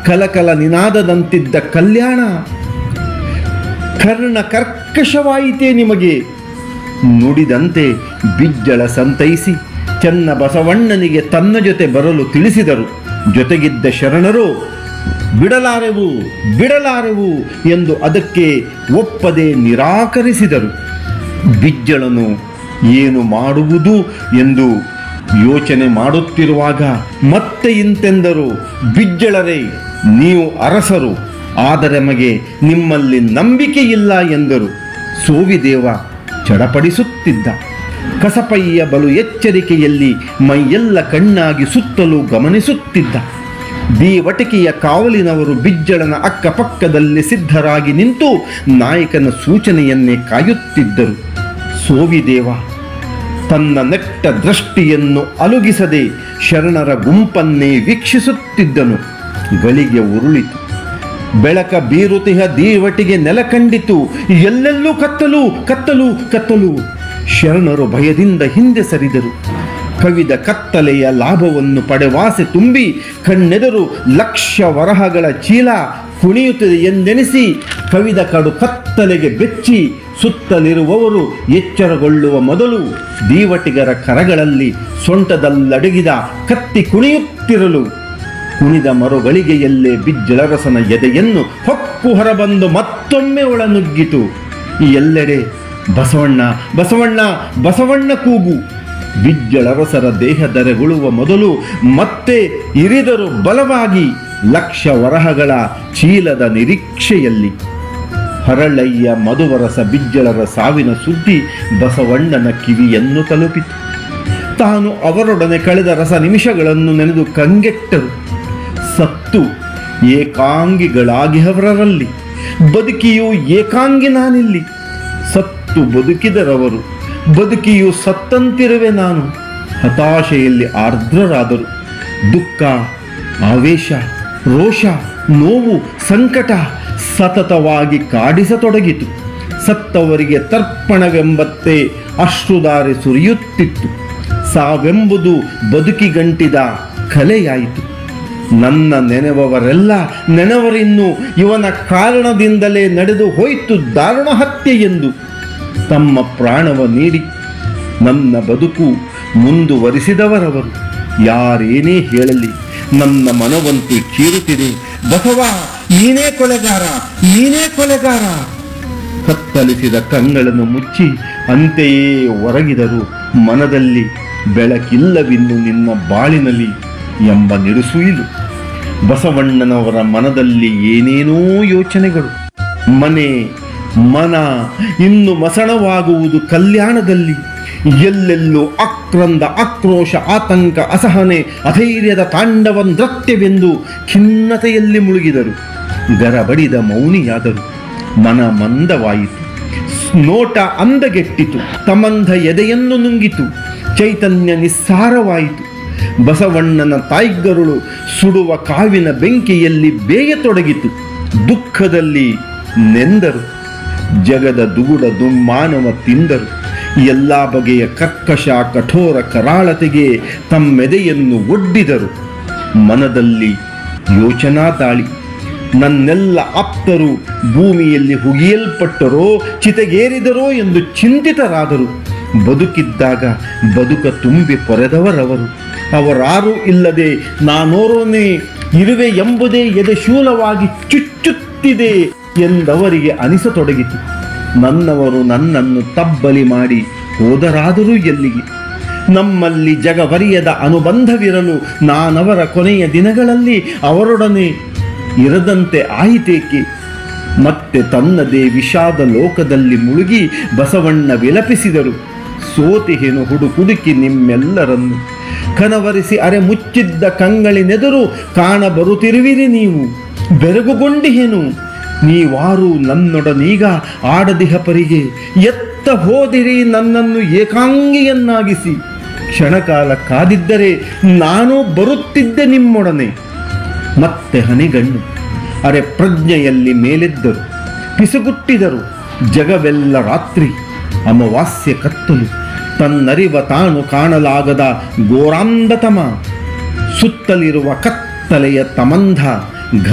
ಕಲಕಲ ನಿನಾದದಂತಿದ್ದ ಕಲ್ಯಾಣ ಕರ್ಣ ಕರ್ಕಶವಾಯಿತೇ ನಿಮಗೆ ನುಡಿದಂತೆ ಬಿಜ್ಜಳ ಸಂತೈಸಿ ಚೆನ್ನ ಬಸವಣ್ಣನಿಗೆ ತನ್ನ ಜೊತೆ ಬರಲು ತಿಳಿಸಿದರು ಜೊತೆಗಿದ್ದ ಶರಣರು ಬಿಡಲಾರೆವು ಬಿಡಲಾರೆವು ಎಂದು ಅದಕ್ಕೆ ಒಪ್ಪದೆ ನಿರಾಕರಿಸಿದರು ಬಿಜ್ಜಳನು ಏನು ಮಾಡುವುದು ಎಂದು ಯೋಚನೆ ಮಾಡುತ್ತಿರುವಾಗ ಮತ್ತೆ ಇಂತೆಂದರು ಬಿಜ್ಜಳರೇ ನೀವು ಅರಸರು ಆದರೆ ನಮಗೆ ನಿಮ್ಮಲ್ಲಿ ನಂಬಿಕೆ ಇಲ್ಲ ಎಂದರು ಸೋವಿದೇವ ಚಡಪಡಿಸುತ್ತಿದ್ದ ಕಸಪಯ್ಯ ಬಲು ಎಚ್ಚರಿಕೆಯಲ್ಲಿ ಮೈಯೆಲ್ಲ ಕಣ್ಣಾಗಿ ಸುತ್ತಲೂ ಗಮನಿಸುತ್ತಿದ್ದ ದೀವಟಿಕೆಯ ಕಾವಲಿನವರು ಬಿಜ್ಜಳನ ಅಕ್ಕಪಕ್ಕದಲ್ಲಿ ಸಿದ್ಧರಾಗಿ ನಿಂತು ನಾಯಕನ ಸೂಚನೆಯನ್ನೇ ಕಾಯುತ್ತಿದ್ದರು ಸೋವಿದೇವ ತನ್ನ ನೆಟ್ಟ ದೃಷ್ಟಿಯನ್ನು ಅಲುಗಿಸದೆ ಶರಣರ ಗುಂಪನ್ನೇ ವೀಕ್ಷಿಸುತ್ತಿದ್ದನು ಗಳಿಗೆ ಉರುಳಿತು ಬೆಳಕ ಬೀರುತಿಹ ದೀವಟಿಗೆ ನೆಲ ಕಂಡಿತು ಎಲ್ಲೆಲ್ಲೂ ಕತ್ತಲು ಕತ್ತಲು ಕತ್ತಲು ಶರಣರು ಭಯದಿಂದ ಹಿಂದೆ ಸರಿದರು ಕವಿದ ಕತ್ತಲೆಯ ಲಾಭವನ್ನು ಪಡೆವಾಸೆ ತುಂಬಿ ಕಣ್ಣೆದರು ಲಕ್ಷ ವರಹಗಳ ಚೀಲ ಕುಣಿಯುತ್ತದೆ ಎಂದೆನಿಸಿ ಕವಿದ ಕಡು ಕತ್ತಲೆಗೆ ಬೆಚ್ಚಿ ಸುತ್ತಲಿರುವವರು ಎಚ್ಚರಗೊಳ್ಳುವ ಮೊದಲು ದೀವಟಿಗರ ಕರಗಳಲ್ಲಿ ಸೊಂಟದಲ್ಲಡಗಿದ ಕತ್ತಿ ಕುಣಿಯುತ್ತಿರಲು ಕುಣಿದ ಮರುಗಳಿಗೆಯಲ್ಲೇ ಬಿಜ್ಜಳರಸನ ಎದೆಯನ್ನು ಹೊಕ್ಕು ಹೊರಬಂದು ಮತ್ತೊಮ್ಮೆ ಒಳನುಗ್ಗಿತು ಈ ಎಲ್ಲೆಡೆ ಬಸವಣ್ಣ ಬಸವಣ್ಣ ಬಸವಣ್ಣ ಕೂಗು ಬಿಜ್ಜಳರಸರ ದೇಹ ದರೆಗುಳುವ ಮೊದಲು ಮತ್ತೆ ಇರಿದರು ಬಲವಾಗಿ ಲಕ್ಷ ವರಹಗಳ ಚೀಲದ ನಿರೀಕ್ಷೆಯಲ್ಲಿ ಹರಳಯ್ಯ ಮಧುವರಸ ಬಿಜ್ಜಳರ ಸಾವಿನ ಸುದ್ದಿ ಬಸವಣ್ಣನ ಕಿವಿಯನ್ನು ತಲುಪಿತು ತಾನು ಅವರೊಡನೆ ಕಳೆದ ರಸ ನಿಮಿಷಗಳನ್ನು ನೆನೆದು ಕಂಗೆಟ್ಟರು ಸತ್ತು ಏಕಾಂಗಿಗಳಾಗಿಹವರಲ್ಲಿ ಬದುಕಿಯೂ ಏಕಾಂಗಿ ನಾನಿಲ್ಲಿ ಸತ್ತು ಬದುಕಿದರವರು ಬದುಕಿಯೂ ಸತ್ತಂತಿರುವೆ ನಾನು ಹತಾಶೆಯಲ್ಲಿ ಆರ್ದ್ರರಾದರು ದುಃಖ ಆವೇಶ ರೋಷ ನೋವು ಸಂಕಟ ಸತತವಾಗಿ ಕಾಡಿಸತೊಡಗಿತು ಸತ್ತವರಿಗೆ ತರ್ಪಣವೆಂಬತ್ತೆ ಅಶ್ರುಧಾರೆ ಸುರಿಯುತ್ತಿತ್ತು ಸಾವೆಂಬುದು ಬದುಕಿಗಂಟಿದ ಕಲೆಯಾಯಿತು ನನ್ನ ನೆನೆವವರೆಲ್ಲ ನೆನವರಿನ್ನು ಇವನ ಕಾರಣದಿಂದಲೇ ನಡೆದು ಹೋಯಿತು ದಾರುಣ ಹತ್ಯೆ ಎಂದು ತಮ್ಮ ಪ್ರಾಣವ ನೀಡಿ ನನ್ನ ಬದುಕು ಮುಂದುವರಿಸಿದವರವರು ಯಾರೇನೇ ಹೇಳಲಿ ನನ್ನ ಮನವಂತೂ ಚೀರುತ್ತಿದೆ ಬಸವ ನೀನೇ ಕೊಲೆಗಾರ ನೀನೇ ಕೊಲೆಗಾರ ಕತ್ತಲಿಸಿದ ಕಂಗಳನ್ನು ಮುಚ್ಚಿ ಅಂತೆಯೇ ಹೊರಗಿದರು ಮನದಲ್ಲಿ ಬೆಳಕಿಲ್ಲವಿನ್ನು ನಿನ್ನ ಬಾಳಿನಲ್ಲಿ ಎಂಬ ನಿರುಸುಯಿಲು ಬಸವಣ್ಣನವರ ಮನದಲ್ಲಿ ಏನೇನೋ ಯೋಚನೆಗಳು ಮನೆ ಮನ ಇನ್ನು ಮಸಣವಾಗುವುದು ಕಲ್ಯಾಣದಲ್ಲಿ ಎಲ್ಲೆಲ್ಲೂ ಆಕ್ರಂದ ಆಕ್ರೋಶ ಆತಂಕ ಅಸಹನೆ ಅಧೈರ್ಯದ ತಾಂಡವ ನೃತ್ಯವೆಂದು ಖಿನ್ನತೆಯಲ್ಲಿ ಮುಳುಗಿದರು ಗರಬಡಿದ ಮೌನಿಯಾದರು ಮನ ಮಂದವಾಯಿತು ನೋಟ ಅಂದಗೆಟ್ಟಿತು ತಮಂಧ ಎದೆಯನ್ನು ನುಂಗಿತು ಚೈತನ್ಯ ನಿಸ್ಸಾರವಾಯಿತು ಬಸವಣ್ಣನ ತಾಯ್ಗರುಳು ಸುಡುವ ಕಾವಿನ ಬೆಂಕಿಯಲ್ಲಿ ಬೇಯತೊಡಗಿತು ದುಃಖದಲ್ಲಿ ನೆಂದರು ಜಗದ ದುಗುಡ ದುಮ್ಮಾನವ ತಿಂದರು ಎಲ್ಲ ಬಗೆಯ ಕರ್ಕಶ ಕಠೋರ ಕರಾಳತೆಗೆ ತಮ್ಮೆದೆಯನ್ನು ಒಡ್ಡಿದರು ಮನದಲ್ಲಿ ಯೋಚನಾ ದಾಳಿ ನನ್ನೆಲ್ಲ ಆಪ್ತರು ಭೂಮಿಯಲ್ಲಿ ಹುಗಿಯಲ್ಪಟ್ಟರೋ ಚಿತೆಗೇರಿದರೋ ಎಂದು ಚಿಂತಿತರಾದರು ಬದುಕಿದ್ದಾಗ ಬದುಕ ತುಂಬಿ ಪೊರೆದವರವರು ಅವರಾರೂ ಇಲ್ಲದೆ ನಾನೋರೋನೇ ಇರುವೆ ಎಂಬುದೇ ಎದೆ ಶೂಲವಾಗಿ ಚುಚ್ಚುತ್ತಿದೆ ಎಂದವರಿಗೆ ಅನಿಸತೊಡಗಿತು ನನ್ನವರು ನನ್ನನ್ನು ತಬ್ಬಲಿ ಮಾಡಿ ಹೋದರಾದರೂ ಎಲ್ಲಿಗೆ ನಮ್ಮಲ್ಲಿ ಜಗವರಿಯದ ಅನುಬಂಧವಿರಲು ನಾನವರ ಕೊನೆಯ ದಿನಗಳಲ್ಲಿ ಅವರೊಡನೆ ಇರದಂತೆ ಆಯಿತೇಕೆ ಮತ್ತೆ ತನ್ನದೇ ವಿಷಾದ ಲೋಕದಲ್ಲಿ ಮುಳುಗಿ ಬಸವಣ್ಣ ವಿಲಪಿಸಿದರು ಸೋತಿಹೆನು ಹುಡುಕುಡುಕಿ ನಿಮ್ಮೆಲ್ಲರನ್ನು ಕನವರಿಸಿ ಅರೆ ಮುಚ್ಚಿದ್ದ ಕಂಗಳಿನೆದುರು ಕಾಣ ಬರುತ್ತಿರುವಿರಿ ನೀವು ಬೆರಗುಗೊಂಡಿಹೆನು ನೀವಾರು ನನ್ನೊಡನೀಗ ಆಡದಿಹ ಪರಿಗೆ ಎತ್ತ ಹೋದಿರಿ ನನ್ನನ್ನು ಏಕಾಂಗಿಯನ್ನಾಗಿಸಿ ಕ್ಷಣಕಾಲ ಕಾದಿದ್ದರೆ ನಾನು ಬರುತ್ತಿದ್ದೆ ನಿಮ್ಮೊಡನೆ ಮತ್ತೆ ಹನಿಗಣ್ಣು ಅರೆ ಪ್ರಜ್ಞೆಯಲ್ಲಿ ಮೇಲೆದ್ದರು ಪಿಸುಗುಟ್ಟಿದರು ಜಗವೆಲ್ಲ ರಾತ್ರಿ ಅಮಾವಾಸ್ಯ ಕತ್ತಲು ತನ್ನರಿವ ತಾನು ಕಾಣಲಾಗದ ಘೋರಾಂಧತಮ ಸುತ್ತಲಿರುವ ಕತ್ತಲೆಯ ತಮಂಧ